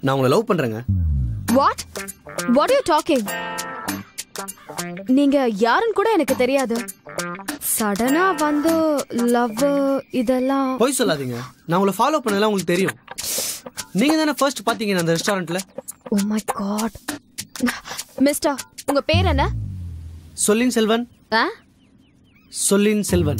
நான் உங்களை லவ் பண்றேங்க வாட் வாட் யூ டாக்கிங் நீங்க யாருன்னு கூட எனக்கு தெரியாது சடனா வந்து லவ் இதெல்லாம் பொய் சொல்லாதீங்க நான் உங்களை ஃபாலோ பண்ணதெல்லாம் உங்களுக்கு தெரியும் நீங்க தானே ஃபர்ஸ்ட் பாத்தீங்க அந்த ரெஸ்டாரண்ட்ல ஓ மை காட் மிஸ்டர் உங்க பேர் என்ன சொல்லின் செல்வன் ஆ சொல்லின் செல்வன்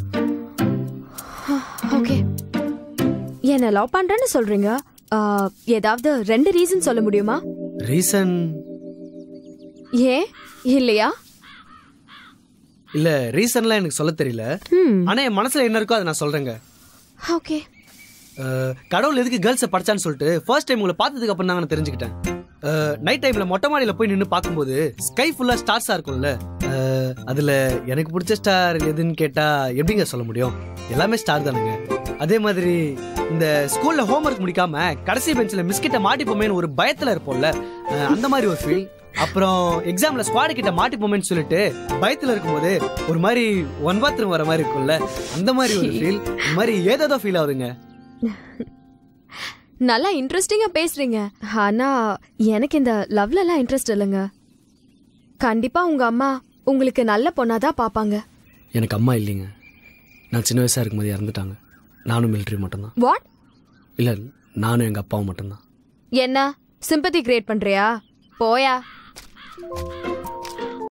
ஓகே என்ன லவ் பண்றேன்னு சொல்றீங்க ஆ, ஏதாவது ரெண்டு ரீசன் சொல்ல முடியுமா ரீசன் ஏன் இல்லையா இல்ல ரீசன்லாம் எனக்கு சொல்ல தெரியல ம் ஆனா என் மனசுல என்ன இருக்கோ அதை நான் சொல்றேங்க ஓகே அஹ், கடவுள் எதுக்கு கேர்ள்ஸை படிச்சான்னு சொல்லிட்டு ஃபர்ஸ்ட் டைம் உங்களை பார்த்ததுக்கு அப்புறம் தான் நான் தெரிஞ்சுக்கிட்டேன் நைட் டைம்ல மொட்டை மாடியில போய் நின்று பார்க்கும்போது ஸ்கை ஃபுல்லா ஸ்டார்ஸா இருக்கும்ல அஹ், அதுல எனக்கு பிடிச்ச ஸ்டார் எதுன்னு கேட்டா எப்படிங்க சொல்ல முடியும் எல்லாமே ஸ்டார் தானுங்க அதே மாதிரி இந்த ஸ்கூல்ல ஹோம்ஒர்க் முடிக்காம கடைசி பெஞ்சில் மிஸ்கிட்ட மாட்டிப்போமேன்னு ஒரு பயத்துல இருப்போம்ல அஹ், அந்த மாதிரி ஒரு ஃபீல் அப்புறம் எக்ஸாம்ல ஸ்குவாட் கிட்ட மாட்டிப்போமேன்னு சொல்லிட்டு பயத்துல இருக்கும்போது ஒரு மாதிரி ஒன் பாத்ரூம் வர மாதிரி இருக்கும்ல அந்த மாதிரி ஒரு ஃபீல் இந்த மாதிரி ஏதேதோ ஃபீல் ஆகுதுங்க நல்லா இன்ட்ரெஸ்டிங்கா பேசுறீங்க ஆனா எனக்கு இந்த லவ்ல எல்லாம் இன்ட்ரெஸ்ட் இல்லைங்க கண்டிப்பா உங்க அம்மா உங்களுக்கு நல்ல பொண்ணாதான் பாப்பாங்க எனக்கு அம்மா இல்லைங்க நான் சின்ன வயசா இருக்கும்போது இறந்துட்டாங்க நானும் மிலிட்ரி மட்டும்தான் வாட் இல்லை நானும் எங்கள் அப்பாவும் மட்டும்தான் என்ன சிம்பத்தி கிரியேட் பண்றியா போயா